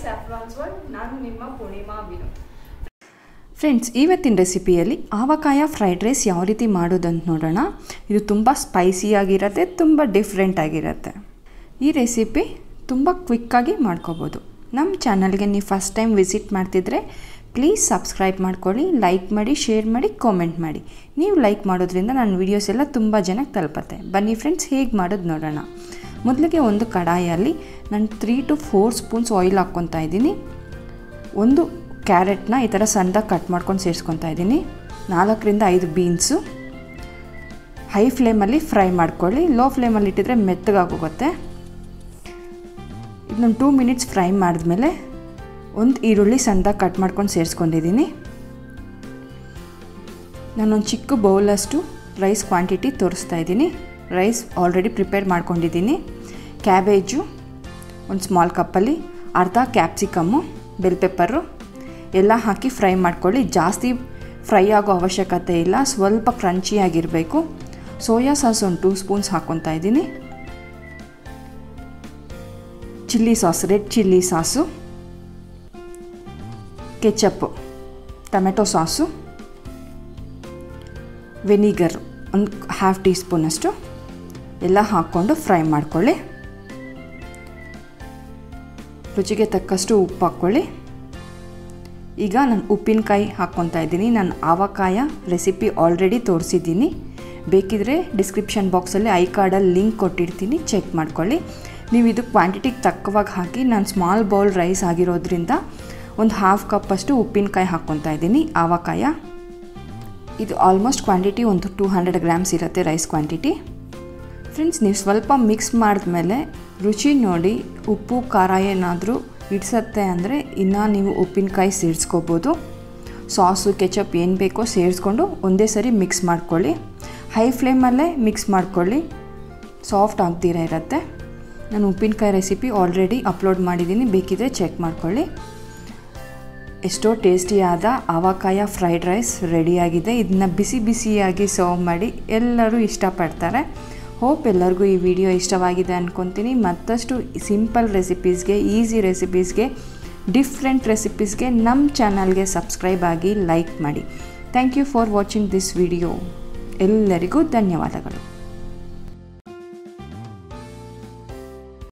Saffron's world ನಾನು ನಿಮ್ಮ Purnima Vinu friends ಇವತ್ತಿನ ರೆಸಿಪಿಯಲ್ಲಿ ಆವಕಾಯ ಫ್ರೈಡ್ ರೈಸ್ ಯಾವ ರೀತಿ ಮಾಡೋದಂತ ನೋಡೋಣ ಇದು ತುಂಬ ಸ್ಪೈಸಿಯಾಗಿರುತ್ತೆ ತುಂಬ ಡಿಫ್ರೆಂಟ್ ಆಗಿರುತ್ತೆ ಈ ರೆಸಿಪಿ ತುಂಬ ಕ್ವಿಕ್ಕಾಗಿ ಮಾಡ್ಕೋಬೋದು ನಮ್ಮ ಚಾನಲ್ಗೆ ನೀವು ಫಸ್ಟ್ ಟೈಮ್ ವಿಸಿಟ್ ಮಾಡ್ತಿದ್ರೆ ಪ್ಲೀಸ್ ಸಬ್ಸ್ಕ್ರೈಬ್ ಮಾಡ್ಕೊಳ್ಳಿ ಲೈಕ್ ಮಾಡಿ ಶೇರ್ ಮಾಡಿ ಕಾಮೆಂಟ್ ಮಾಡಿ ನೀವು ಲೈಕ್ ಮಾಡೋದ್ರಿಂದ ನನ್ನ ವೀಡಿಯೋಸ್ ಎಲ್ಲ ತುಂಬ ಜನಕ್ಕೆ ತಲುಪತ್ತೆ ಬನ್ನಿ ಫ್ರೆಂಡ್ಸ್ ಹೇಗೆ ಮಾಡೋದು ನೋಡೋಣ ಮೊದಲಿಗೆ ಒಂದು ಕಡಾಯಲ್ಲಿ ನಾನು three to four spoons oil ಹಾಕ್ಕೊತಾ ಇದ್ದೀನಿ ಒಂದು ಕ್ಯಾರೆಟ್ನ ಈ ಥರ ಸಣ್ಣದಾಗಿ ಕಟ್ ಮಾಡ್ಕೊಂಡು ಸೇರಿಸ್ಕೊತಾ ಇದ್ದೀನಿ ನಾಲ್ಕರಿಂದ ಐದು ಬೀನ್ಸು ಹೈ ಫ್ಲೇಮಲ್ಲಿ ಫ್ರೈ ಮಾಡ್ಕೊಳ್ಳಿ ಲೋ ಫ್ಲೇಮಲ್ಲಿ ಇಟ್ಟಿದ್ರೆ ಮೆತ್ತಗಾಗೋಗುತ್ತೆ ಇದನ್ನೊಂದು ಟೂ ಮಿನಿಟ್ಸ್ ಫ್ರೈ ಮಾಡಿದ್ಮೇಲೆ ಒಂದು ಈರುಳ್ಳಿ ಸಣ್ಣದಾಗಿ ಕಟ್ ಮಾಡ್ಕೊಂಡು ಸೇರಿಸ್ಕೊಂಡಿದ್ದೀನಿ ನಾನೊಂದು ಚಿಕ್ಕ ಬೌಲಷ್ಟು ರೈಸ್ ಕ್ವಾಂಟಿಟಿ ತೋರಿಸ್ತಾ ಇದ್ದೀನಿ ರೈಸ್ ಆಲ್ರೆಡಿ ಪ್ರಿಪೇರ್ ಮಾಡ್ಕೊಂಡಿದ್ದೀನಿ ಕ್ಯಾಬೇಜು ಒಂದು ಸ್ಮಾಲ್ ಕಪ್ಪಲ್ಲಿ ಅರ್ಧ ಕ್ಯಾಪ್ಸಿಕಮ್ಮು ಬೆಲ್ ಪೆಪ್ಪರು ಎಲ್ಲ ಹಾಕಿ ಫ್ರೈ ಮಾಡ್ಕೊಳ್ಳಿ ಜಾಸ್ತಿ ಫ್ರೈ ಆಗೋ ಅವಶ್ಯಕತೆ ಇಲ್ಲ ಸ್ವಲ್ಪ ಕ್ರಂಚಿಯಾಗಿರಬೇಕು ಸೋಯಾ ಸಾಸ್ ಒಂದು ಟೂ ಸ್ಪೂನ್ಸ್ ಹಾಕ್ಕೊತಾ ಇದ್ದೀನಿ chilli sauce red chilli sauce ketchup tomato sauce vinegar ಒಂದು ಹಾಫ್ ಟೀ ಸ್ಪೂನಷ್ಟು ಎಲ್ಲ ಹಾಕ್ಕೊಂಡು ಫ್ರೈ ಮಾಡ್ಕೊಳ್ಳಿ ರುಚಿಗೆ ತಕ್ಕಷ್ಟು ಉಪ್ಪು ಹಾಕ್ಕೊಳ್ಳಿ ಈಗ ನಾನು ಉಪ್ಪಿನಕಾಯಿ ಹಾಕ್ಕೊತಾ ಇದ್ದೀನಿ ನಾನು ಆವಕಾಯ ರೆಸಿಪಿ ಆಲ್ರೆಡಿ ತೋರಿಸಿದ್ದೀನಿ ಬೇಕಿದ್ರೆ ಡಿಸ್ಕ್ರಿಪ್ಷನ್ ಬಾಕ್ಸಲ್ಲಿ ಐ ಕಾರ್ಡಲ್ಲಿ ಲಿಂಕ್ ಕೊಟ್ಟಿರ್ತೀನಿ ಚೆಕ್ ಮಾಡ್ಕೊಳ್ಳಿ ನೀವು ಇದು ಕ್ವಾಂಟಿಟಿಗೆ ತಕ್ಕವಾಗಿ ಹಾಕಿ ನಾನು ಸ್ಮಾಲ್ ಬೌಲ್ ರೈಸ್ ಆಗಿರೋದ್ರಿಂದ ಒಂದು ಹಾಫ್ ಕಪ್ಪಷ್ಟು ಉಪ್ಪಿನಕಾಯಿ ಹಾಕ್ಕೊತಾ ಇದ್ದೀನಿ ಆವಕಾಯ ಇದು ಆಲ್ಮೋಸ್ಟ್ ಕ್ವಾಂಟಿಟಿ ಒಂದು ಟೂ ಹಂಡ್ರೆಡ್ ಗ್ರಾಮ್ಸ್ ಇರುತ್ತೆ ರೈಸ್ ಕ್ವಾಂಟಿಟಿ ಫ್ರೆಂಡ್ಸ್ ನೀವು ಸ್ವಲ್ಪ ಮಿಕ್ಸ್ ಮಾಡಿದ್ಮೇಲೆ ರುಚಿ ನೋಡಿ ಉಪ್ಪು ಖಾರ ಏನಾದರೂ ಇಡ್ಸತ್ತೆ ಅಂದರೆ ಇನ್ನು ನೀವು ಉಪ್ಪಿನಕಾಯಿ ಸೇರಿಸ್ಕೋಬೋದು ಸಾಸು ಕೆಚಪ್ ಏನು ಬೇಕೋ ಸೇರಿಸ್ಕೊಂಡು ಒಂದೇ ಸರಿ ಮಿಕ್ಸ್ ಮಾಡ್ಕೊಳ್ಳಿ ಹೈ ಫ್ಲೇಮಲ್ಲೇ ಮಿಕ್ಸ್ ಮಾಡ್ಕೊಳ್ಳಿ ಸಾಫ್ಟ್ ಆಗ್ದಿರ ಇರುತ್ತೆ ನಾನು ಉಪ್ಪಿನಕಾಯಿ ರೆಸಿಪಿ ಆಲ್ರೆಡಿ ಅಪ್ಲೋಡ್ ಮಾಡಿದ್ದೀನಿ ಬೇಕಿದ್ರೆ ಚೆಕ್ ಮಾಡ್ಕೊಳ್ಳಿ ಎಷ್ಟೋ ಟೇಸ್ಟಿಯಾದ ಆವಕಾಯ ಫ್ರೈಡ್ ರೈಸ್ ರೆಡಿಯಾಗಿದೆ ಇದನ್ನ ಬಿಸಿ ಬಿಸಿಯಾಗಿ ಸರ್ವ್ ಮಾಡಿ ಎಲ್ಲರೂ ಇಷ್ಟಪಡ್ತಾರೆ ಹೋಪ್ ಎಲ್ಲರಿಗೂ ಈ ವಿಡಿಯೋ ಇಷ್ಟವಾಗಿದೆ ಅಂದ್ಕೊತೀನಿ ಮತ್ತಷ್ಟು ಸಿಂಪಲ್ ರೆಸಿಪೀಸ್ಗೆ ಈಸಿ ರೆಸಿಪೀಸ್ಗೆ ಡಿಫ್ರೆಂಟ್ ರೆಸಿಪೀಸ್ಗೆ ನಮ್ಮ ಚಾನಲ್ಗೆ ಸಬ್ಸ್ಕ್ರೈಬ್ ಆಗಿ ಲೈಕ್ ಮಾಡಿ thank you for watching this video ಎಲ್ಲರಿಗೂ ಧನ್ಯವಾದಗಳು